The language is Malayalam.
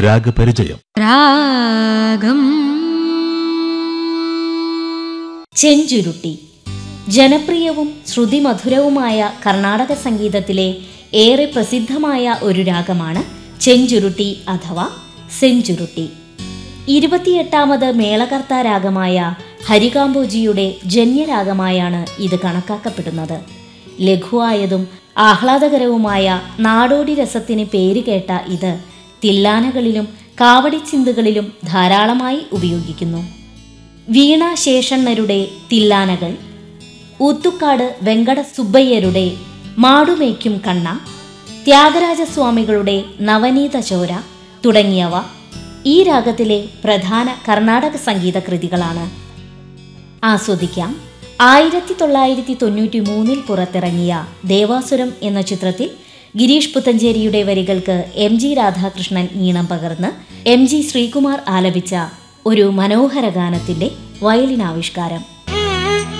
രാഗപരിചയം രാഗം ചെഞ്ചുരുട്ടി ജനപ്രിയവും ശ്രുതിമധുരവുമായ കർണാടക സംഗീതത്തിലെ ഏറെ പ്രസിദ്ധമായ ഒരു രാഗമാണ് ചെഞ്ചുരുട്ടി അഥവാ സെഞ്ചുരുട്ടി ഇരുപത്തിയെട്ടാമത് മേളകർത്ത രാഗമായ ഹരികാംബോജിയുടെ ജന്യരാഗമായാണ് ഇത് കണക്കാക്കപ്പെടുന്നത് ലഘുവായതും ആഹ്ലാദകരവുമായ നാടോടി രസത്തിന് പേരുകേട്ട ഇത് തില്ലാനകളിലും കാവടിച്ചിന്തുകളിലും ധാരാളമായി ഉപയോഗിക്കുന്നു വീണ ശേഷണ്ണരുടെ തില്ലാനകൾ ഊത്തുക്കാട് വെങ്കട സുബ്ബയ്യരുടെ മാടുമേക്കും കണ്ണ ത്യാഗരാജസ്വാമികളുടെ നവനീത ചോര തുടങ്ങിയവ ഈ രാഗത്തിലെ പ്രധാന കർണാടക സംഗീത കൃതികളാണ് ആസ്വദിക്കാം ആയിരത്തി തൊള്ളായിരത്തി തൊണ്ണൂറ്റി മൂന്നിൽ പുറത്തിറങ്ങിയ ദേവാസുരം എന്ന ചിത്രത്തിൽ ഗിരീഷ് പുത്തഞ്ചേരിയുടെ വരികൾക്ക് എം ജി രാധാകൃഷ്ണൻ ഈണം പകർന്ന് എം ജി ശ്രീകുമാർ ആലപിച്ച ഒരു മനോഹര ഗാനത്തിന്റെ വയലിനാവിഷ്കാരം